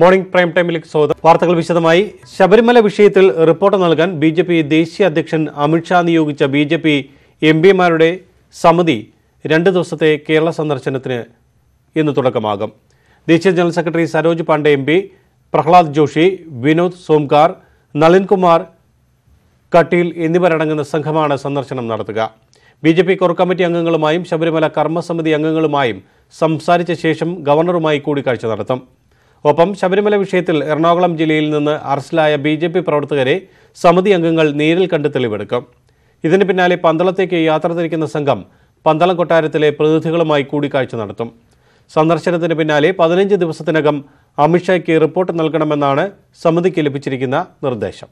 Morning prime ടൈമിലേക്ക് സ്വാഗതം വാർത്തകൾ വിശദമായി ശബരിമല വിഷയത്തിൽ റിപ്പോർട്ട് നൽകാൻ ബി ജെ പി ദേശീയ അധ്യക്ഷൻ അമിത്ഷാ നിയോഗിച്ച ബി ജെ പി എം പിമാരുടെ സമിതി രണ്ട് ദിവസത്തെ കേരള സന്ദർശനത്തിന് ഇന്ന് തുടക്കമാകും ദേശീയ general secretary Saroj Pandey M P Pralhad Joshi Vinod Sonkar Nalinkumar Kateel എന്നിവരടങ്ങുന്ന സംഘമാണ് സന്ദർശനം നടത്തുക B J P core committee അംഗങ്ങളുമായും ശബരിമല കർമ്മസമിതി അംഗങ്ങളുമായും സംസാരിച്ച ശേഷം ഗവർണറുമായി കൂടിക്കാഴ്ച നടത്തും ഒപ്പം ശബരിമല വിഷയത്തിൽ എറണാകുളം ജില്ലയിൽ നിന്ന് അറസ്റ്റിലായ ബി ജെ പി പ്രവർത്തകരെ സമിതി അംഗങ്ങൾ നേരിൽ കണ്ട് തെളിവെടുക്കും ഇതിന് പിന്നാലെ പന്തളത്തേക്ക് യാത്ര തിരിക്കുന്ന സംഘം പന്തളം കൊട്ടാരത്തിലെ പ്രതിനിധികളുമായി കൂടിക്കാഴ്ച നടത്തും സന്ദർശനത്തിന് പിന്നാലെ പതിനഞ്ച് ദിവസത്തിനകം അമിത്ഷായ്ക്ക് റിപ്പോർട്ട് നൽകണമെന്നാണ് സമിതിക്ക് ലഭിച്ചിരിക്കുന്ന നിർദ്ദേശം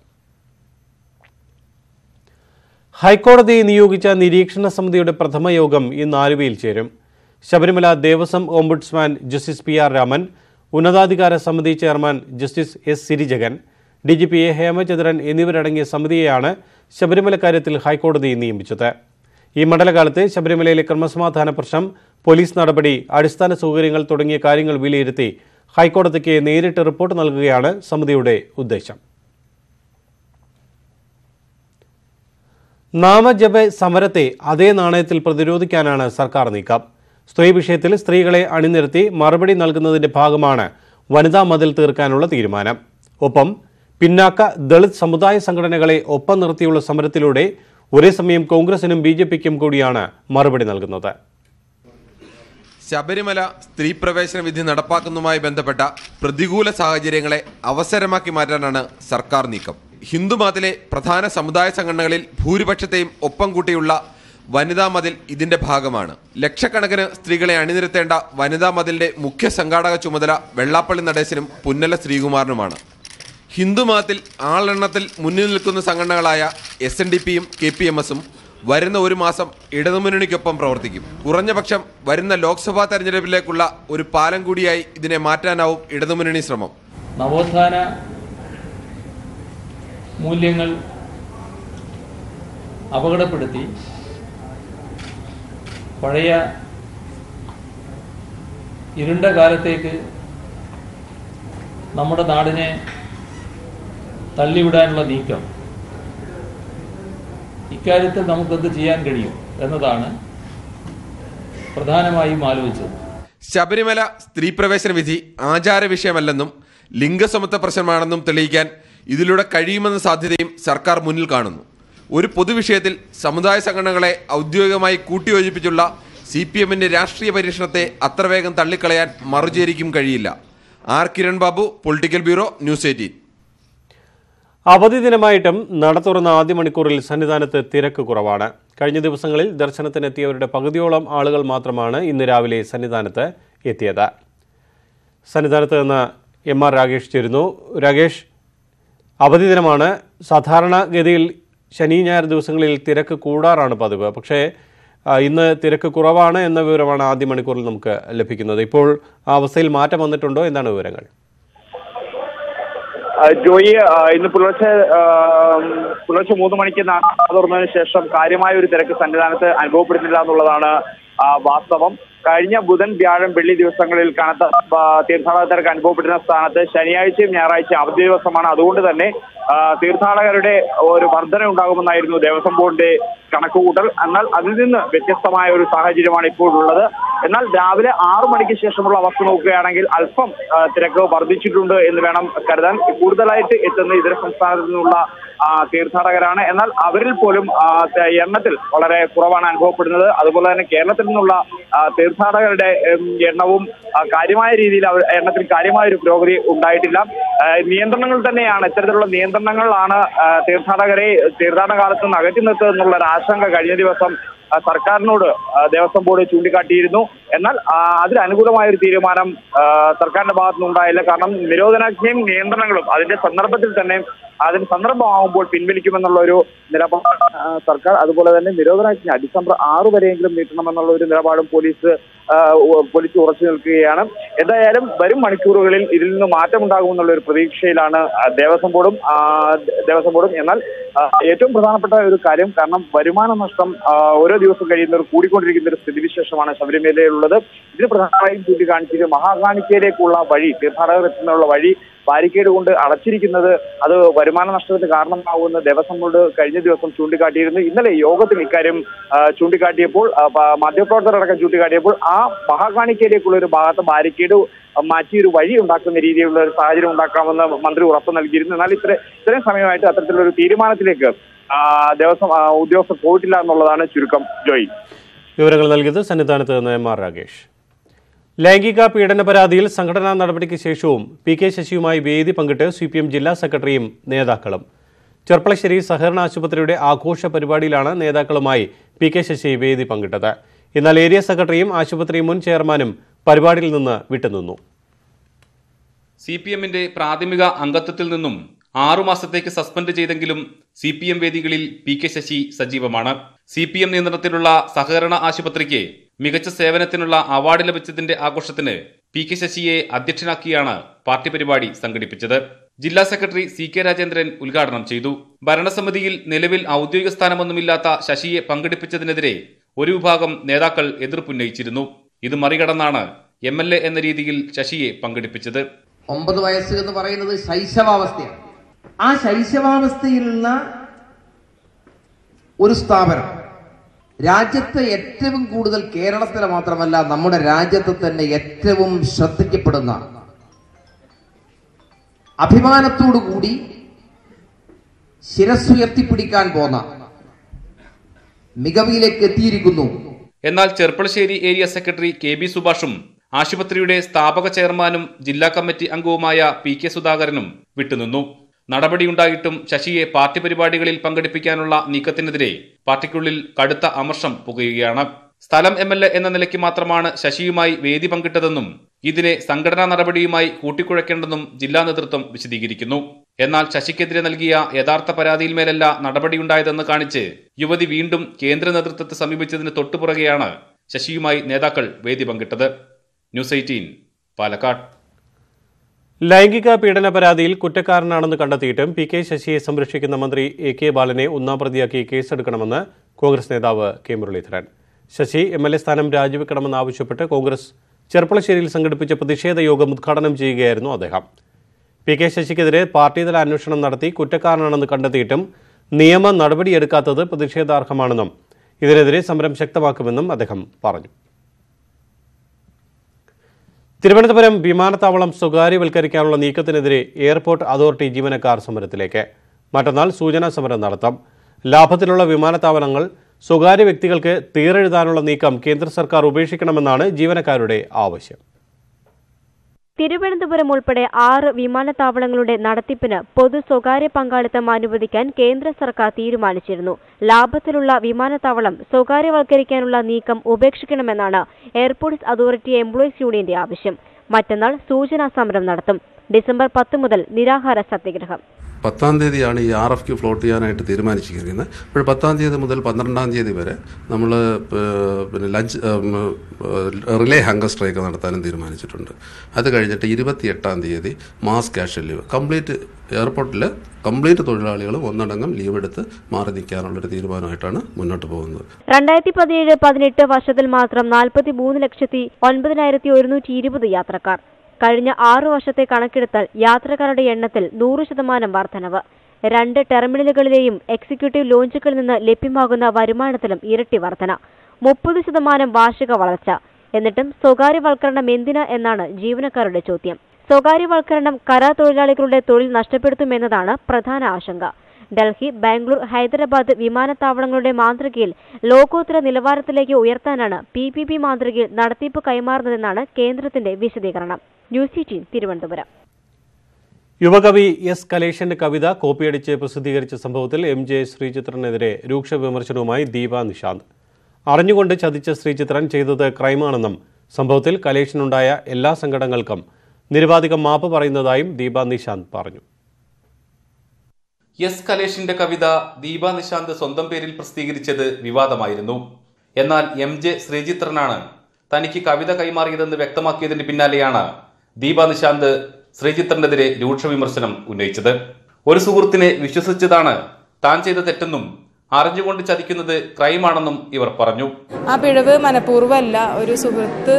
ഹൈക്കോടതി നിയോഗിച്ച നിരീക്ഷണ സമിതിയുടെ പ്രഥമ യോഗം ഇന്ന് ആലുവയിൽ ചേരും Sabarimala Devaswom ombudsman justice P R Raman ഉന്നതാധികാര സമിതി chairman justice S Sirijagan D G P A Hemachandran എന്നിവരടങ്ങിയ സമിതിയെയാണ് ശബരിമല കാര്യത്തിൽ ഹൈക്കോടതി നിയമിച്ചത് ഈ മണ്ഡലകാലത്ത് ശബരിമലയിലെ ക്രമസമാധാന പ്രശ്നം പോലീസ് നടപടി അടിസ്ഥാന സൗകര്യങ്ങൾ തുടങ്ങിയ കാര്യങ്ങൾ വിലയിരുത്തി ഹൈക്കോടതിക്ക് നേരിട്ട് റിപ്പോർട്ട് നൽകുകയാണ് സമിതിയുടെ ഉദ്ദേശം നാമജപ സമരത്തെ അതേ നാണയത്തിൽ പ്രതിരോധിക്കാനാണ് സർക്കാർ നീക്കം സ്ത്രീ വിഷയത്തിൽ സ്ത്രീകളെ അണിനിരത്തി മറുപടി നൽകുന്നതിന്റെ ഭാഗമാണ് വനിതാ മതിൽ തീർക്കാനുള്ള തീരുമാനം ഒപ്പം പിന്നാക്ക ദളിത് സമുദായ സംഘടനകളെ ഒപ്പം നിർത്തിയുള്ള സമരത്തിലൂടെ ഒരേ സമയം കോൺഗ്രസിനും ബി ജെ പിക്കും കൂടിയാണ് മറുപടി നൽകുന്നത് ശബരിമല സ്ത്രീ പ്രവേശന വിധി നടപ്പാക്കുന്നതുമായി ബന്ധപ്പെട്ട പ്രതികൂല സാഹചര്യങ്ങളെ അവസരമാക്കി മാറ്റാനാണ് സർക്കാർ നീക്കം ഹിന്ദുമതത്തിലെ പ്രധാന സമുദായ സംഘടനകളിൽ ഭൂരിപക്ഷത്തെയും ഒപ്പം കൂട്ടിയുള്ള വനിതാ മതിൽ ഇതിന്റെ ഭാഗമാണ് ലക്ഷക്കണക്കിന് സ്ത്രീകളെ അണിനിരത്തേണ്ട വനിതാ മതിലിന്റെ മുഖ്യ സംഘാടക ചുമതല വെള്ളാപ്പള്ളി നടേശനും പുന്നല ശ്രീകുമാറിനുമാണ് ഹിന്ദുമതത്തിൽ ആളെണ്ണത്തിൽ മുന്നിൽ നിൽക്കുന്ന സംഘടനകളായ എസ് എൻ ഡി പിയും കെ പി എം എസും വരുന്ന ഒരു മാസം ഇടതുമുന്നണിക്കൊപ്പം പ്രവർത്തിക്കും കുറഞ്ഞപക്ഷം വരുന്ന ലോക്സഭാ തെരഞ്ഞെടുപ്പിലേക്കുള്ള ഒരു പാലം കൂടിയായി ഇതിനെ മാറ്റാനാവും ഇടതുമുന്നണി ശ്രമം നവോത്ഥാന മൂല്യങ്ങൾ അപകടപ്പെടുത്തി പഴയ ഇരുണ്ട കാലത്തേക്ക് നമ്മുടെ നാടിനെ തള്ളിവിടാനുള്ള നീക്കം ഇക്കാര്യത്തിൽ നമുക്കെന്ത് ചെയ്യാൻ കഴിയും എന്നതാണ് പ്രധാനമായും ആലോചിച്ചത് ശബരിമല സ്ത്രീ പ്രവേശന വിധി ആചാര വിഷയമല്ലെന്നും ലിംഗസമത്വ പ്രശ്നമാണെന്നും തെളിയിക്കാൻ ഇതിലൂടെ കഴിയുമെന്ന സാധ്യതയും സർക്കാർ മുന്നിൽ കാണുന്നു ഒരു പൊതുവിഷയത്തിൽ സമുദായ സംഘടനകളെ ഔദ്യോഗികമായി കൂട്ടിയോജിപ്പിച്ചുള്ള സി പി എമ്മിന്റെ രാഷ്ട്രീയ പരീക്ഷണത്തെ അത്ര വേഗം തള്ളിക്കളയാൻ മറുചേരിക്കും കഴിയില്ല R Kiran Babu political bureau news eighteen അവധി ദിനമായിട്ടും നട തുറന്ന ആദ്യ മണിക്കൂറിൽ സന്നിധാനത്ത് തിരക്ക് കുറവാണ് കഴിഞ്ഞ ദിവസങ്ങളിൽ ദർശനത്തിനെത്തിയവരുടെ പകുതിയോളം ആളുകൾ മാത്രമാണ് ഇന്ന് രാവിലെ സന്നിധാനത്ത് എത്തിയത് സന്നിധാനത്ത് നിന്ന് എം ആർ രാകേഷ് ചേരുന്നു രാകേഷ് അവധി ദിനമാണ് സാധാരണഗതിയിൽ ശനി ഞായർ ദിവസങ്ങളിൽ തിരക്ക് കൂടാറാണ് പതിവ് പക്ഷേ ആ, ഇന്ന് തിരക്ക് കുറവാണ് എന്ന വിവരമാണ് ആദ്യ മണിക്കൂറിൽ നമുക്ക് ലഭിക്കുന്നത് ഇപ്പോൾ ആ അവസ്ഥയിൽ മാറ്റം വന്നിട്ടുണ്ടോ എന്താണ് വിവരങ്ങൾ ആ, ജോയി ആ, ഇന്ന് പുലർച്ചെ ആ, പുലർച്ചെ മൂന്ന് മണിക്ക് നട തുറന്നതിന് ശേഷം കാര്യമായ ഒരു തിരക്ക് സന്നിധാനത്ത് അനുഭവപ്പെടുന്നില്ല എന്നുള്ളതാണ് ആ, വാസ്തവം കഴിഞ്ഞ ബുധൻ വ്യാഴം വെള്ളി ദിവസങ്ങളിൽ കനത്ത ആ, തീർത്ഥാടക തിരക്ക് അനുഭവപ്പെട്ടിരുന്ന സ്ഥാനത്ത് ശനിയാഴ്ചയും ഞായറാഴ്ചയും അവധി ദിവസമാണ് അതുകൊണ്ട് തന്നെ ആ, തീർത്ഥാടകരുടെ ഒരു വർധന ഉണ്ടാകുമെന്നായിരുന്നു ദേവസ്വം ബോർഡിന്റെ കണക്കുകൂട്ടൽ എന്നാൽ അതിൽ നിന്ന് വ്യത്യസ്തമായ ഒരു സാഹചര്യമാണ് ഇപ്പോഴുള്ളത് എന്നാൽ രാവിലെ ആറു മണിക്ക് ശേഷമുള്ള അവസ്ഥ നോക്കുകയാണെങ്കിൽ അല്പം ആ, തിരക്ക് വർദ്ധിച്ചിട്ടുണ്ട് എന്ന് വേണം കരുതാൻ കൂടുതലായിട്ട് എത്തുന്ന ഇതര സംസ്ഥാനത്തു നിന്നുള്ള ആ, തീർത്ഥാടകരാണ് എന്നാൽ അവരിൽ പോലും ആ, ത- എണ്ണത്തിൽ വളരെ കുറവാണ് അനുഭവപ്പെടുന്നത് അതുപോലെ തന്നെ കേരളത്തിൽ നിന്നുള്ള ആ, തീർത്ഥാടകരുടെ ഉം, എണ്ണവും ആ, കാര്യമായ രീതിയിൽ അവർ എണ്ണത്തിൽ കാര്യമായ ഒരു പുരോഗതി ഉണ്ടായിട്ടില്ല ആ, നിയന്ത്രണങ്ങൾ തന്നെയാണ് ഇത്തരത്തിലുള്ള നിയന്ത്രണങ്ങളാണ് ആ, തീർത്ഥാടകരെ തീർത്ഥാടന കാലത്ത് നിന്ന് അകറ്റി നിർത്തുക എന്നുള്ള ഒരു ആശങ്ക കഴിഞ്ഞ ദിവസം ആ, സർക്കാരിനോട് ആ, ദേവസ്വം ബോർഡ് ചൂണ്ടിക്കാട്ടിയിരുന്നു എന്നാൽ ആ, അതിന് അനുകൂലമായ ഒരു തീരുമാനം ആ, സർക്കാരിന്റെ ഭാഗത്തുനിന്ന് ഉണ്ടായില്ല കാരണം നിരോധനാജ്ഞയും നിയന്ത്രണങ്ങളും അതിന്റെ സന്ദർഭത്തിൽ തന്നെ അതിന് സന്ദർഭമാകുമ്പോൾ പിൻവലിക്കുമെന്നുള്ള ഒരു നിലപാട് ആ, സർക്കാർ അതുപോലെ തന്നെ നിരോധനാജ്ഞ ഡിസംബർ ആറ് വരെയെങ്കിലും നീട്ടണമെന്നുള്ള ഒരു നിലപാടും പോലീസ് ആ, ഉ- പോലീസ് ഉറച്ചു നിൽക്കുകയാണ് എന്തായാലും വരും മണിക്കൂറുകളിൽ ഇതിൽ നിന്ന് മാറ്റമുണ്ടാകുമെന്നുള്ള ഒരു പ്രതീക്ഷയിലാണ് ആ, ദേവസ്വം ബോർഡും ആ, ദേവസ്വം ബോർഡും എന്നാൽ ആ, ഏറ്റവും പ്രധാനപ്പെട്ട ഒരു കാര്യം കാരണം വരുമാന നഷ്ടം ആ, ഓരോ ദിവസം കഴിയുന്നവർ കൂടിക്കൊണ്ടിരിക്കുന്ന ഒരു സ്ഥിതിവിശേഷമാണ് ശബരിമലയിലുള്ളത് ഇതിന് പ്രധാനമായും ചൂണ്ടിക്കാണിച്ചത് മഹാകാണിക്കയിലേക്കുള്ള വഴി തീർത്ഥാടകർ എത്തുന്നുള്ള വഴി ബാരിക്കേഡ് കൊണ്ട് അടച്ചിരിക്കുന്നത് അത് വരുമാന നഷ്ടത്തിന് കാരണമാകുമെന്ന് ദേവസ്വം ബോർഡ് കഴിഞ്ഞ ദിവസം ചൂണ്ടിക്കാട്ടിയിരുന്നു ഇന്നലെ യോഗത്തിൽ ഇക്കാര്യം ആ, ചൂണ്ടിക്കാട്ടിയപ്പോൾ ആ, പ- മാധ്യമപ്രവർത്തകരടക്കം ചൂണ്ടിക്കാട്ടിയപ്പോൾ ആ മഹാകാണിക്കയിലേക്കുള്ള ഒരു ഭാഗത്ത് ബാരിക്കേഡ് മാറ്റി ഒരു വഴി ഉണ്ടാക്കുന്ന രീതിയിലുള്ള ഒരു സാഹചര്യം ഉണ്ടാക്കാമെന്ന് മന്ത്രി ഉറപ്പ് നൽകിയിരുന്നു എന്നാൽ ഇത്ര ഇത്രയും സമയമായിട്ട് അത്തരത്തിലൊരു തീരുമാനത്തിലേക്ക് ആ, ദേവസ്വം ആ, ഉദ്യോഗസ്ഥർ പോയിട്ടില്ല എന്നുള്ളതാണ് ചുരുക്കം ജോയി വിവരങ്ങൾ നൽകിയത് സന്നിധാനത്ത് നിന്ന് എം ആർ രാകേഷ് ലൈംഗിക പീഡന പരാതിയിൽ സംഘടനാ നടപടിക്ക് ശേഷവും പി കെ ശശിയുമായി വേദി പങ്കിട്ട് സി പി എം ജില്ലാ സെക്രട്ടറിയും നേതാക്കളും ചെർപ്പളശ്ശേരി സഹകരണ ആശുപത്രിയുടെ ആഘോഷ പരിപാടിയിലാണ് നേതാക്കളുമായി പി കെ ശശി വേദി പങ്കിട്ടത് എന്നാൽ ഏരിയ സെക്രട്ടറിയും ആശുപത്രി മുൻ ചെയർമാനും പരിപാടിയിൽ നിന്ന് വിട്ടുനിന്നു സി പി എമ്മിന്റെ പ്രാഥമിക അംഗത്വത്തിൽ നിന്നും ആറു മാസത്തേക്ക് സസ്പെൻഡ് ചെയ്തെങ്കിലും സി പി എം വേദികളിൽ പി കെ ശശി സജീവമാണ് സി പി എം നിയന്ത്രണത്തിലുള്ള സഹകരണ ആശുപത്രിക്ക് മികച്ച സേവനത്തിനുള്ള അവാർഡ് ലഭിച്ചതിന്റെ ആഘോഷത്തിന് പി കെ ശശിയെ അധ്യക്ഷനാക്കിയാണ് പാർട്ടി പരിപാടി സംഘടിപ്പിച്ചത് ജില്ലാ സെക്രട്ടറി സി കെ രാജേന്ദ്രൻ ഉദ്ഘാടനം ചെയ്തു ഭരണസമിതിയിൽ നിലവിൽ ഔദ്യോഗിക സ്ഥാനമൊന്നുമില്ലാത്ത ശശിയെ പങ്കെടുപ്പിച്ചതിനെതിരെ ഒരു വിഭാഗം നേതാക്കൾ എതിർപ്പുന്നയിച്ചിരുന്നു ഇത് മറികടന്നാണ് എം എൽ എ എന്ന രീതിയിൽ ശശിയെ പങ്കെടുപ്പിച്ചത് ഒമ്പത് വയസ്സ് എന്ന് പറയുന്നത് ശൈശവാവസ്ഥയാണ് ആ ശൈശവാവസ്ഥയിലുള്ള ഒരു സ്ഥാപനം രാജ്യത്തെ ഏറ്റവും കൂടുതൽ കേരളത്തിലെ മാത്രമല്ല നമ്മുടെ രാജ്യത്ത് തന്നെ ഏറ്റവും ശ്രദ്ധിക്കപ്പെടുന്ന അഭിമാനത്തോടു കൂടി ശിരസ്സുയർത്തിപ്പിടിക്കാൻ പോന്ന മികവിലേക്ക് എത്തിയിരിക്കുന്നു എന്നാൽ Cherpulassery area secretary K B സുഭാഷും ആശുപത്രിയുടെ സ്ഥാപക ചെയർമാനും ജില്ലാ കമ്മിറ്റി അംഗവുമായ പി കെ സുധാകരനും വിട്ടുനിന്നു നടപടിയുണ്ടായിട്ടും ശശിയെ പാർട്ടി പരിപാടികളിൽ പങ്കെടുപ്പിക്കാനുള്ള നീക്കത്തിനെതിരെ പാർട്ടിക്കുള്ളിൽ കടുത്ത അമർഷം പുകയുകയാണ് സ്ഥലം എം എൽ എ എന്ന നിലയ്ക്ക് മാത്രമാണ് ശശിയുമായി വേദി പങ്കിട്ടതെന്നും ഇതിനെ സംഘടനാ നടപടിയുമായി കൂട്ടിക്കുഴയ്ക്കേണ്ടെന്നും ജില്ലാ നേതൃത്വം വിശദീകരിക്കുന്നു എന്നാൽ ശശിക്കെതിരെ നൽകിയ യഥാർത്ഥ പരാതിയിന്മേലല്ല നടപടിയുണ്ടായതെന്ന് കാണിച്ച് യുവതി വീണ്ടും കേന്ദ്ര നേതൃത്വത്തെ സമീപിച്ചതിന് തൊട്ടുപുറകെയാണ് ശശിയുമായി നേതാക്കൾ വേദി പങ്കിട്ടത് ന്യൂസ് എയ്റ്റീൻ പാലക്കാട് ലൈംഗിക പീഡന പരാതിയിൽ കുറ്റക്കാരനാണെന്ന് കണ്ടെത്തിയിട്ടും പി കെ ശശിയെ സംരക്ഷിക്കുന്ന മന്ത്രി എ കെ ബാലനെ ഒന്നാം പ്രതിയാക്കി കേസെടുക്കണമെന്ന് കോൺഗ്രസ് നേതാവ് K Muraleedharan Sasi M L A സ്ഥാനം രാജിവെക്കണമെന്നാവശ്യപ്പെട്ട് കോൺഗ്രസ് ചെർപ്പളശ്ശേരിയിൽ സംഘടിപ്പിച്ച പ്രതിഷേധ യോഗം ഉദ്ഘാടനം ചെയ്യുകയായിരുന്നു അദ്ദേഹം പി കെ ശശിക്കെതിരെ പാർട്ടിതല അന്വേഷണം നടത്തി കുറ്റക്കാരനാണെന്ന് കണ്ടെത്തിയിട്ടും നിയമ നടപടിയെടുക്കാത്തത് പ്രതിഷേധാർഹമാണെന്നും ഇതിനെതിരെ സമരം ശക്തമാക്കുമെന്നും അദ്ദേഹം പറഞ്ഞു തിരുവനന്തപുരം വിമാനത്താവളം സ്വകാര്യവൽക്കരിക്കാനുള്ള നീക്കത്തിനെതിരെ എയർപോർട്ട് അതോറിറ്റി ജീവനക്കാർ സമരത്തിലേക്ക് മറ്റന്നാൾ സൂചനാ സമരം നടത്താം ലാഭത്തിലുള്ള വിമാനത്താവളങ്ങൾ സ്വകാര്യ വ്യക്തികൾക്ക് തീരെഴുതാനുള്ള നീക്കം കേന്ദ്ര സർക്കാർ ഉപേക്ഷിക്കണമെന്നാണ് ജീവനക്കാരുടെ ആവശ്യം തിരുവനന്തപുരം ഉൾപ്പെടെ ആറ് വിമാനത്താവളങ്ങളുടെ നടത്തിപ്പിന് പൊതു സ്വകാര്യ പങ്കാളിത്തം അനുവദിക്കാൻ കേന്ദ്ര സർക്കാർ തീരുമാനിച്ചിരുന്നു ലാഭത്തിലുള്ള വിമാനത്താവളം സ്വകാര്യവൽക്കരിക്കാനുള്ള നീക്കം ഉപേക്ഷിക്കണമെന്നാണ് എയർപോർട്ട്സ് അതോറിറ്റി എംപ്ലോയീസ് യൂണിയന്റെ ആവശ്യം മറ്റന്നാൾ സൂചനാ സമരം നടത്തും ഡിസംബർ പത്ത് മുതൽ നിരാഹാര സത്യാഗ്രഹം പത്താം തീയതിയാണ് ഈ ആർ എഫ് ക്യു ഫ്ലോട്ട് ചെയ്യാനായിട്ട് തീരുമാനിച്ചിരിക്കുന്നത് അപ്പോൾ പത്താം തീയതി മുതൽ പന്ത്രണ്ടാം തീയതി വരെ നമ്മൾ പിന്നെ ലഞ്ച് ഉം, റിലേ ഹങ്കർ സ്ട്രൈക്ക് നടത്താനും തീരുമാനിച്ചിട്ടുണ്ട് അത് കഴിഞ്ഞിട്ട് ഇരുപത്തിയെട്ടാം തീയതി മാസ് ക്യാഷ് ലീവ് കംപ്ലീറ്റ് എയർപോർട്ടിൽ കംപ്ലീറ്റ് തൊഴിലാളികളും ഒന്നടങ്കം ലീവ് എടുത്ത് മാറി നിൽക്കാനുള്ളൊരു തീരുമാനമായിട്ടാണ് മുന്നോട്ട് പോകുന്നത് രണ്ടായിരത്തി പതിനേഴ് പതിനെട്ട് വർഷത്തിൽ മാത്രം നാൽപ്പത്തി മൂന്ന് ലക്ഷത്തി ഒൻപതിനായിരത്തി ഒരുന്നൂറ്റി ഇരുപത് യാത്രക്കാർ കഴിഞ്ഞ ആറു വർഷത്തെ കണക്കെടുത്താൽ യാത്രക്കാരുടെ എണ്ണത്തിൽ നൂറ് ശതമാനം വർധനവ് രണ്ട് ടെർമിനലുകളിലെയും എക്സിക്യൂട്ടീവ് ലോഞ്ചുകളിൽ നിന്ന് ലഭ്യമാകുന്ന വരുമാനത്തിലും ഇരട്ടി വർധന മുപ്പത് ശതമാനം വാർഷിക വളർച്ച എന്നിട്ടും സ്വകാര്യവൽക്കരണം എന്തിന് എന്നാണ് ജീവനക്കാരുടെ ചോദ്യം സ്വകാര്യവൽക്കരണം കരാർ തൊഴിലാളികളുടെ തൊഴിൽ നഷ്ടപ്പെടുത്തുമെന്നതാണ് പ്രധാന ആശങ്ക ഡൽഹി ബാംഗ്ലൂർ ഹൈദരാബാദ് വിമാനത്താവളങ്ങളുടെ മാതൃകയിൽ ലോകോത്തര നിലവാരത്തിലേക്ക് ഉയർത്താനാണ് പി പി പി മാതൃകയിൽ നടത്തിപ്പ് കൈമാറുന്നതെന്നാണ് കേന്ദ്രത്തിന്റെ വിശദീകരണം ന്യൂസ് എയ്റ്റീൻ തിരുവനന്തപുരം യുവകവി എസ് കലേഷന്റെ കവിത കോപ്പിയടിച്ച് പ്രസിദ്ധീകരിച്ച സംഭവത്തിൽ എം ജെ ശ്രീചിത്രനെതിരെ രൂക്ഷ വിമർശനവുമായി ദീപ നിഷാന്ത് അറിഞ്ഞുകൊണ്ട് ചതിച്ച ശ്രീചിത്രൻ ചെയ്തത് ക്രൈമാണെന്നും സംഭവത്തിൽ കലേഷിനുണ്ടായ എല്ലാ സങ്കടങ്ങൾക്കും നിരുപാധികം മാപ്പ് പറയുന്നതായും ദീപ നിഷാന്ത് പറഞ്ഞു എസ് കലേഷിന്റെ കവിത ദീപ നിശാന്ത് സ്വന്തം പേരിൽ പ്രസിദ്ധീകരിച്ചത് വിവാദമായിരുന്നു എന്നാൽ എം ജെ ശ്രീചിത്രനാണ് തനിക്ക് കവിത കൈമാറിയതെന്ന് വ്യക്തമാക്കിയതിന് പിന്നാലെയാണ് ദീപ നിശാന്ത് ശ്രീചിത്രനെതിരെ രൂക്ഷ വിമർശനം ഉന്നയിച്ചത് ഒരു സുഹൃത്തിനെ വിശ്വസിച്ചതാണ് താൻ ചെയ്ത തെറ്റെന്നും അറിഞ്ഞുകൊണ്ട് ചതിക്കുന്നത് ക്രൈമാണെന്നും ഇവർ പറഞ്ഞു ആ പിഴവ് മനഃപൂർവ്വമല്ല ഒരു സുഹൃത്ത്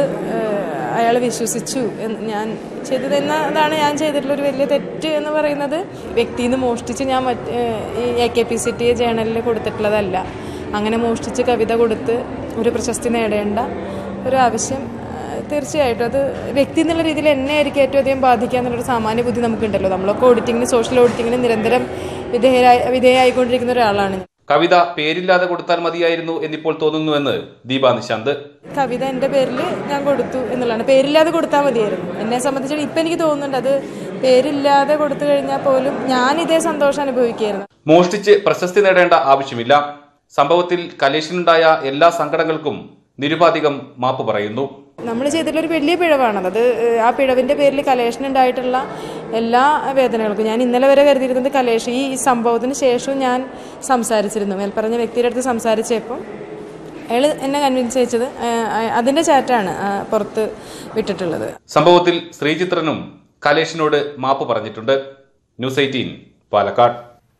അയാൾ വിശ്വസിച്ചു എന്ന് ഞാൻ ചെയ്തത് എന്നതാണ് ഞാൻ ചെയ്തിട്ടുള്ള ഒരു വലിയ തെറ്റ് എന്ന് പറയുന്നത് വ്യക്തിയിൽ നിന്ന് മോഷ്ടിച്ച് ഞാൻ മറ്റ് ഈ A K P C T ജേണലിൽ കൊടുത്തിട്ടുള്ളതല്ല അങ്ങനെ മോഷ്ടിച്ച് കവിത കൊടുത്ത് ഒരു പ്രശസ്തി നേടേണ്ട ഒരു ആവശ്യം ആ, തീർച്ചയായിട്ടും അത് വ്യക്തി എന്നുള്ള രീതിയിൽ എന്നെ ആയിരിക്കും ഏറ്റവും അധികം ബാധിക്കുക എന്നുള്ളൊരു സാമാന്യ ബുദ്ധി നമുക്കുണ്ടല്ലോ നമ്മളൊക്കെ ഓഡിറ്റിങ്ങിന് സോഷ്യൽ ഓഡിറ്റിങ്ങിന് നിരന്തരം വിധേയരായി വിധേയമായിക്കൊണ്ടിരിക്കുന്ന ഒരാളാണ് ഞാൻ. കവിത പേരില്ലാതെ കൊടുത്താൽ മതിയായിരുന്നു എന്നിപ്പോൾ തോന്നുന്നുവെന്ന് ദീപ നിശാന്ത് കവിത എൻ്റെ പേരിൽ ഞാൻ കൊടുത്തു എന്നുള്ളതാണ് പേരില്ലാതെ കൊടുത്താൽ മതിയായിരുന്നു എന്നെ സംബന്ധിച്ചിട്ട് ഇപ്പം എനിക്ക് തോന്നുന്നുണ്ട് അത് പേരില്ലാതെ കൊടുത്തു കഴിഞ്ഞാൽ പോലും ഞാൻ ഇതേ സന്തോഷം അനുഭവിക്കുകയായിരുന്നു മോഷ്ടിച്ച് പ്രശസ്തി നേടേണ്ട ആവശ്യമില്ല സംഭവത്തിൽ കലേഷിനുണ്ടായ എല്ലാ സങ്കടങ്ങൾക്കും നിരുപാധികം മാപ്പ് പറയുന്നു നമ്മൾ ചെയ്തിട്ടുള്ള ഒരു വലിയ പിഴവാണത് അത് ഏഹ്, ആ പിഴവിൻ്റെ പേരിൽ കലേഷിനുണ്ടായിട്ടുള്ള എല്ലാ വേദനകൾക്കും ഞാൻ ഇന്നലെ വരെ കരുതിയിരുന്നത് കലേഷ് ഈ സംഭവത്തിന് ശേഷവും ഞാൻ സംസാരിച്ചിരുന്നു മേൽപ്പറഞ്ഞ വ്യക്തിയുടെ അടുത്ത് സംസാരിച്ചപ്പോൾ അയാൾ എന്നെ കൺവിൻസ് ചെയ്യിച്ചത് ഏഹ്, അതിൻ്റെ ചാറ്റാണ് ആ, പുറത്ത് വിട്ടിട്ടുള്ളത് സംഭവത്തിൽ ശ്രീചിത്രനും കലേഷിനോട് മാപ്പ് പറഞ്ഞിട്ടുണ്ട് ന്യൂസ് എയ്റ്റീൻ പാലക്കാട്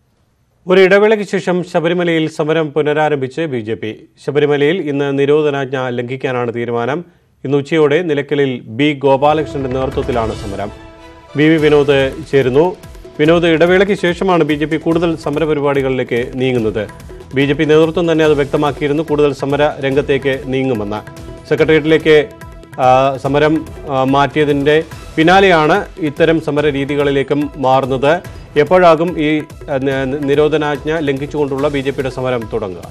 ഒരു ഇടവേളയ്ക്ക് ശേഷം ശബരിമലയിൽ സമരം പുനരാരംഭിച്ച് ബി ജെ പി ശബരിമലയിൽ ഇന്ന് നിരോധനാജ്ഞ ലംഘിക്കാനാണ് തീരുമാനം ഇന്ന് ഉച്ചയോടെ നിലയ്ക്കലിൽ ബി ഗോപാലകൃഷ്ണന്റെ നേതൃത്വത്തിലാണ് സമരം വി വി വിനോദ് ചേരുന്നു വിനോദ് ഇടവേളയ്ക്ക് ശേഷമാണ് ബി ജെ പി കൂടുതൽ സമരപരിപാടികളിലേക്ക് നീങ്ങുന്നത് ബി ജെ പി നേതൃത്വം തന്നെ അത് വ്യക്തമാക്കിയിരുന്നു കൂടുതൽ സമര രംഗത്തേക്ക് നീങ്ങുമെന്ന് സെക്രട്ടേറിയറ്റിലേക്ക് ആ, സമരം ആ, മാറ്റിയതിൻ്റെ പിന്നാലെയാണ് ഇത്തരം സമര രീതികളിലേക്കും മാറുന്നത് എപ്പോഴാകും ഈ ആ, നി- നിരോധനാജ്ഞ ലംഘിച്ചുകൊണ്ടുള്ള ബി ജെ പിയുടെ സമരം തുടങ്ങുക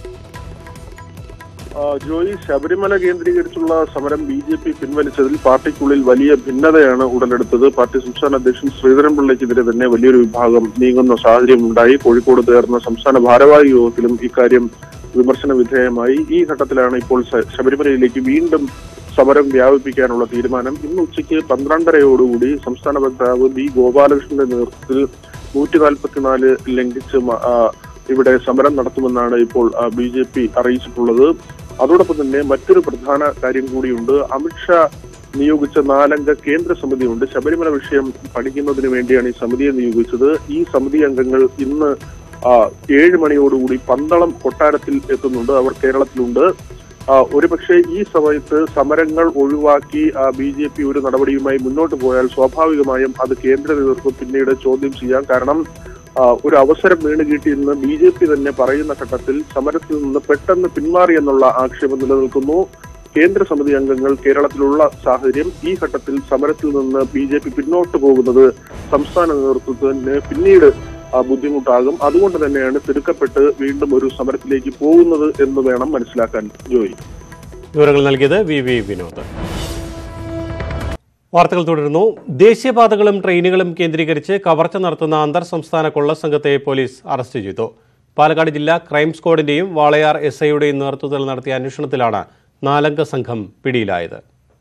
ആ, ജോയി ശബരിമല കേന്ദ്രീകരിച്ചുള്ള സമരം ബി ജെ പി പിൻവലിച്ചതിൽ പാർട്ടിക്കുള്ളിൽ വലിയ ഭിന്നതയാണ് ഉടലെടുത്തത് പാർട്ടി സംസ്ഥാന അധ്യക്ഷൻ ശ്രീധരൻപിള്ളയ്ക്കെതിരെ തന്നെ വലിയൊരു വിഭാഗം നീങ്ങുന്ന സാഹചര്യം ഉണ്ടായി കോഴിക്കോട് ചേർന്ന സംസ്ഥാന ഭാരവാഹി യോഗത്തിലും ഇക്കാര്യം വിമർശന വിധേയമായി ഈ ഘട്ടത്തിലാണ് ഇപ്പോൾ ശ- ശബരിമലയിലേക്ക് വീണ്ടും സമരം വ്യാപിപ്പിക്കാനുള്ള തീരുമാനം ഇന്ന് ഉച്ചയ്ക്ക് പന്ത്രണ്ടരയോടുകൂടി സംസ്ഥാന വക്താവ് ബി ഗോപാലകൃഷ്ണന്റെ നേതൃത്വത്തിൽ നൂറ്റി നാൽപ്പത്തിനാല് ലംഘിച്ച് മ- ആ, ഇവിടെ സമരം നടത്തുമെന്നാണ് ഇപ്പോൾ ബി ജെ പി അറിയിച്ചിട്ടുള്ളത് അതോടൊപ്പം തന്നെ മറ്റൊരു പ്രധാന കാര്യം കൂടിയുണ്ട് അമിത്ഷാ നിയോഗിച്ച നാലംഗ കേന്ദ്ര സമിതിയുണ്ട് ശബരിമല വിഷയം പഠിക്കുന്നതിന് വേണ്ടിയാണ് ഈ സമിതിയെ നിയോഗിച്ചത് ഈ സമിതി അംഗങ്ങൾ ഇന്ന് ആ, ഏഴ് മണിയോടുകൂടി പന്തളം കൊട്ടാരത്തിൽ എത്തുന്നുണ്ട് അവർ കേരളത്തിലുണ്ട് ആ, ഒരുപക്ഷെ ഈ സമയത്ത് സമരങ്ങൾ ഒഴിവാക്കി ബി ജെ പി ഒരു നടപടിയുമായി മുന്നോട്ട് പോയാൽ സ്വാഭാവികമായും അത് കേന്ദ്ര നേതൃത്വം പിന്നീട് ചോദ്യം ചെയ്യാം കാരണം ആ, ഒരു അവസരം വീണ് കിട്ടിയെന്ന് ബി ജെ പി തന്നെ പറയുന്ന ഘട്ടത്തിൽ സമരത്തിൽ നിന്ന് പെട്ടെന്ന് പിന്മാറി എന്നുള്ള ആക്ഷേപം നിലനിൽക്കുന്നു കേന്ദ്ര സമിതി അംഗങ്ങൾ കേരളത്തിലുള്ള സാഹചര്യം ഈ ഘട്ടത്തിൽ സമരത്തിൽ നിന്ന് ബി ജെ പി പിന്നോട്ട് പോകുന്നത് സംസ്ഥാന നേതൃത്വത്തിന് പിന്നീട് ആ, ബുദ്ധിമുട്ടാകും അതുകൊണ്ട് തന്നെയാണ് തിടുക്കപ്പെട്ട് വീണ്ടും ഒരു സമരത്തിലേക്ക് പോകുന്നത് എന്ന് വേണം മനസ്സിലാക്കാൻ ജോയി വിവരങ്ങൾ നൽകിയത് വി വി വിനോദ് വാർത്തകൾ തുടരുന്നു ദേശീയപാതകളും ട്രെയിനുകളും കേന്ദ്രീകരിച്ച് കവർച്ച നടത്തുന്ന അന്തർ സംസ്ഥാന കൊള്ളസംഘത്തെ പോലീസ് അറസ്റ്റ് ചെയ്തു പാലക്കാട് ജില്ലാ ക്രൈം സ്ക്വാഡിന്റെയും വാളയാർ എസ് ഐയുടെയും നേതൃത്വത്തിൽ നടത്തിയ അന്വേഷണത്തിലാണ് നാലംഗ സംഘം പിടിയിലായത്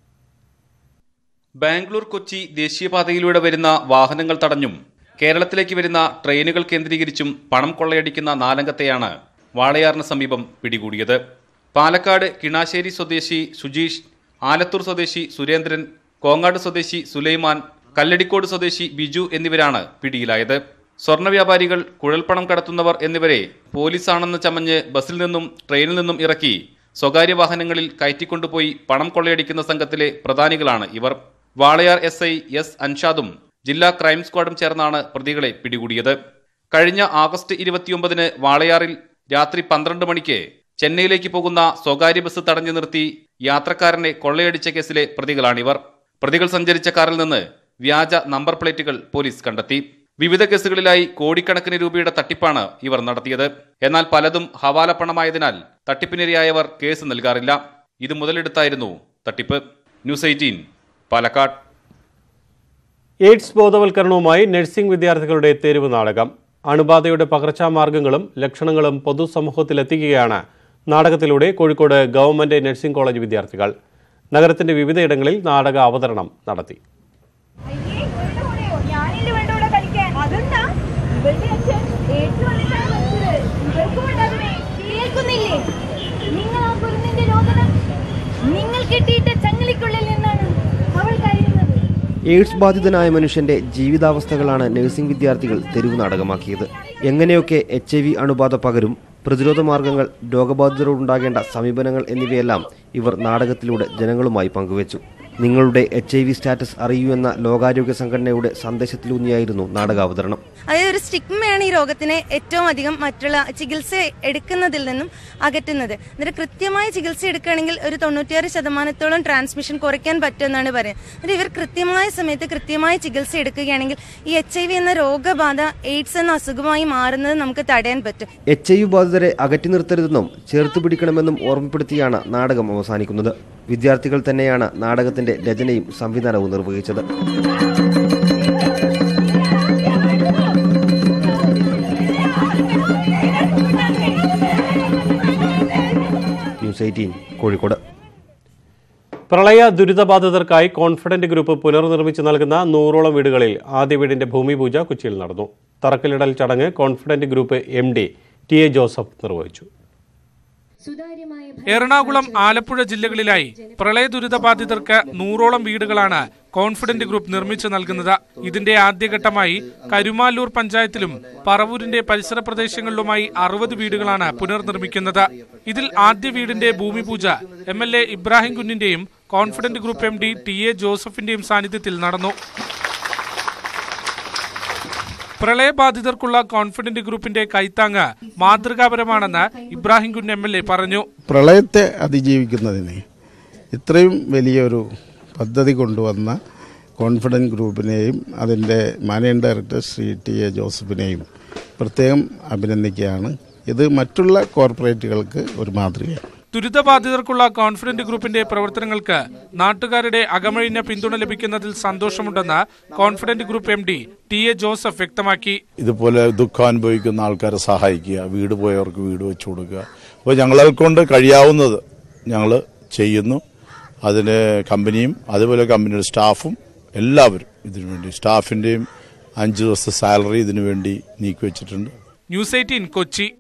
ബാംഗ്ലൂർ കൊച്ചി ദേശീയപാതയിലൂടെ വരുന്ന വാഹനങ്ങൾ തടഞ്ഞും കേരളത്തിലേക്ക് വരുന്ന ട്രെയിനുകൾ കേന്ദ്രീകരിച്ചും പണം കൊള്ളയടിക്കുന്ന നാലംഗത്തെയാണ് വാളയാറിന് സമീപം പിടികൂടിയത് പാലക്കാട് കിണാശ്ശേരി സ്വദേശി സുജീഷ് ആലത്തൂർ സ്വദേശി സുരേന്ദ്രൻ കോങ്ങാട് സ്വദേശി സുലൈമാൻ കല്ലടിക്കോട് സ്വദേശി ബിജു എന്നിവരാണ് പിടിയിലായത് സ്വർണ്ണ വ്യാപാരികൾ കുഴൽപ്പണം കടത്തുന്നവർ എന്നിവരെ പോലീസാണെന്ന് ചമഞ്ഞ് ബസ്സിൽ നിന്നും ട്രെയിനിൽ നിന്നും ഇറക്കി സ്വകാര്യ വാഹനങ്ങളിൽ കയറ്റിക്കൊണ്ടുപോയി പണം കൊള്ളയടിക്കുന്ന സംഘത്തിലെ പ്രധാനികളാണ് ഇവർ വാളയാർ എസ് ഐ എസ് അൻഷാദും ജില്ലാ ക്രൈം സ്ക്വാഡും ചേർന്നാണ് പ്രതികളെ പിടികൂടിയത് കഴിഞ്ഞ ആഗസ്റ്റ് ഇരുപത്തിയൊമ്പതിന് വാളയാറിൽ രാത്രി പന്ത്രണ്ട് മണിക്ക് ചെന്നൈയിലേക്ക് പോകുന്ന സ്വകാര്യ ബസ് തടഞ്ഞു നിർത്തി യാത്രക്കാരനെ കൊള്ളയടിച്ച കേസിലെ പ്രതികളാണിവർ പ്രതികൾ സഞ്ചരിച്ച കാറിൽ നിന്ന് വ്യാജ നമ്പർ പ്ലേറ്റുകൾ പോലീസ് കണ്ടെത്തി വിവിധ കേസുകളിലായി കോടിക്കണക്കിന് രൂപയുടെ തട്ടിപ്പാണ് ഇവർ നടത്തിയത് എന്നാൽ പലതും ഹവാല പണമായതിനാൽ തട്ടിപ്പിനിരയായവർ കേസ് നൽകാറില്ല ഇത് മുതലെടുത്തായിരുന്നു തട്ടിപ്പ് ന്യൂസ് എയ്റ്റീൻ പാലക്കാട് എയ്ഡ്സ് ബോധവൽക്കരണവുമായി നഴ്സിംഗ് വിദ്യാർത്ഥികളുടെ തെരുവ് നാടകം അണുബാധയുടെ പകർച്ചാമാർഗങ്ങളും ലക്ഷണങ്ങളും പൊതുസമൂഹത്തിലെത്തിക്കുകയാണ് നാടകത്തിലൂടെ കോഴിക്കോട് ഗവൺമെന്റ് നഴ്സിംഗ് കോളേജ് വിദ്യാർത്ഥികൾ നഗരത്തിന്റെ വിവിധയിടങ്ങളിൽ നാടക അവതരണം നടത്തി ഞാനില്ല വേണ്ട ഇവിടെ കളിക്കാൻ അതെന്താ ഇവളുടെ അച്ഛൻ ഏറ്റവും എയ്ഡ്സ് ബാധിതനായ മനുഷ്യന്റെ ജീവിതാവസ്ഥകളാണ് നഴ്സിംഗ് വിദ്യാർത്ഥികൾ തെരുവ് നാടകമാക്കിയത് എങ്ങനെയൊക്കെ എച്ച് ഐ വി അണുബാധ പകരും പ്രതിരോധ മാർഗങ്ങൾ രോഗബാധിതരോടുണ്ടാകേണ്ട സമീപനങ്ങൾ എന്നിവയെല്ലാം ഇവർ നാടകത്തിലൂടെ ജനങ്ങളുമായി പങ്കുവച്ചു നിങ്ങളുടെ എച്ച് ഐ വി സ്റ്റാറ്റസ് അറിയൂ എന്ന ലോകാരോഗ്യ സംഘടനയുടെ സന്ദേശത്തിലൂന്നിയായിരുന്നു നാടകാവതരണം അതായത് ഒരു സ്റ്റിഗ്മയാണ് ഈ രോഗത്തിനെ ഏറ്റവും അധികം മറ്റുള്ള ചികിത്സ എടുക്കുന്നതിൽ നിന്നും അകറ്റുന്നത് എന്നിട്ട് കൃത്യമായ ചികിത്സ എടുക്കുകയാണെങ്കിൽ ഒരു തൊണ്ണൂറ്റിയാറ് ശതമാനത്തോളം ട്രാൻസ്മിഷൻ കുറയ്ക്കാൻ പറ്റുമെന്നാണ് പറയുന്നത് എന്നിട്ട് ഇവർ കൃത്യമായ സമയത്ത് കൃത്യമായ ചികിത്സ എടുക്കുകയാണെങ്കിൽ ഈ എച്ച് ഐ വി എന്ന രോഗബാധ എയ്ഡ്സ് എന്ന അസുഖമായി മാറുന്നത് നമുക്ക് തടയാൻ പറ്റും എച്ച് ഐ വി ബാധിതരെ അകറ്റി നിർത്തരുതെന്നും ചേർത്ത് പിടിക്കണമെന്നും ഓർമ്മപ്പെടുത്തിയാണ് നാടകം അവസാനിക്കുന്നത് വിദ്യാർത്ഥികൾ തന്നെയാണ് നാടകത്തിന്റെ രചനയും സംവിധാനവും നിർവഹിച്ചത് ന്യൂസ് എയ്റ്റീൻ കോഴിക്കോട് പ്രളയ ദുരിതബാധിതർക്കായി കോൺഫിഡന്റ് ഗ്രൂപ്പ് പുനർനിർമ്മിച്ച് നൽകുന്ന നൂറോളം വീടുകളിൽ ആദ്യ വീടിന്റെ ഭൂമിപൂജ കൊച്ചിയിൽ നടന്നു തറക്കല്ലിടൽ ചടങ്ങ് confident group M D T A Joseph നിർവഹിച്ചു എറണാകുളം ആലപ്പുഴ ജില്ലകളിലായി പ്രളയ ദുരിതബാധിതർക്ക് നൂറോളം വീടുകളാണ് കോൺഫിഡന്റ് ഗ്രൂപ്പ് നിർമ്മിച്ചു നൽകുന്നത് ഇതിന്റെ ആദ്യഘട്ടമായി കരുമാലൂർ പഞ്ചായത്തിലും പറവൂരിന്റെ പരിസര പ്രദേശങ്ങളിലുമായി അറുപത് വീടുകളാണ് പുനർനിർമ്മിക്കുന്നത് ഇതിൽ ആദ്യ വീടിന്റെ ഭൂമിപൂജ എം എൽ എ ഇബ്രാഹിം കുഞ്ഞിന്റെയും confident group M D T A ജോസഫിന്റെയും സാന്നിധ്യത്തിൽ നടന്നു പ്രളയബാധിതർക്കുള്ള കോൺഫിഡന്റ് ഗ്രൂപ്പിന്റെ കൈത്താങ്ങ് മാതൃകാപരമാണെന്ന് ഇബ്രാഹിം കുഞ്ഞ് എം എൽ എ പറഞ്ഞു പ്രളയത്തെ അതിജീവിക്കുന്നതിന് ഇത്രയും വലിയൊരു പദ്ധതി കൊണ്ടുവന്ന കോൺഫിഡൻറ്റ് ഗ്രൂപ്പിനെയും അതിൻ്റെ managing director Shri T A ജോസഫിനെയും പ്രത്യേകം അഭിനന്ദിക്കുകയാണ് ഇത് മറ്റുള്ള കോർപ്പറേറ്റുകൾക്ക് ഒരു മാതൃകയാണ് ദുരിതബാധിതർക്കുള്ള കോൺഫിഡന്റ് ഗ്രൂപ്പിന്റെ പ്രവർത്തനങ്ങൾക്ക് നാട്ടുകാരുടെ അകമഴിഞ്ഞ പിന്തുണ ലഭിക്കുന്നതിൽ സന്തോഷമുണ്ടെന്ന് confident group M D T A Joseph വ്യക്തമാക്കി ഇതുപോലെ ദുഃഖം അനുഭവിക്കുന്ന ആൾക്കാരെ സഹായിക്കുക വീട് പോയവർക്ക് വീട് വെച്ചു കൊടുക്കുക അപ്പോൾ ഞങ്ങളെ കൊണ്ട് കഴിയാവുന്നത് ഞങ്ങൾ ചെയ്യുന്നു അതിന് കമ്പനിയും അതുപോലെ കമ്പനിയുടെ സ്റ്റാഫും എല്ലാവരും ഇതിനു വേണ്ടി സ്റ്റാഫിൻ്റെയും അഞ്ച് ദിവസത്തെ സാലറി ഇതിനു വേണ്ടി നീക്കി വെച്ചിട്ടുണ്ട് ന്യൂസ് എയ്റ്റീൻ കൊച്ചി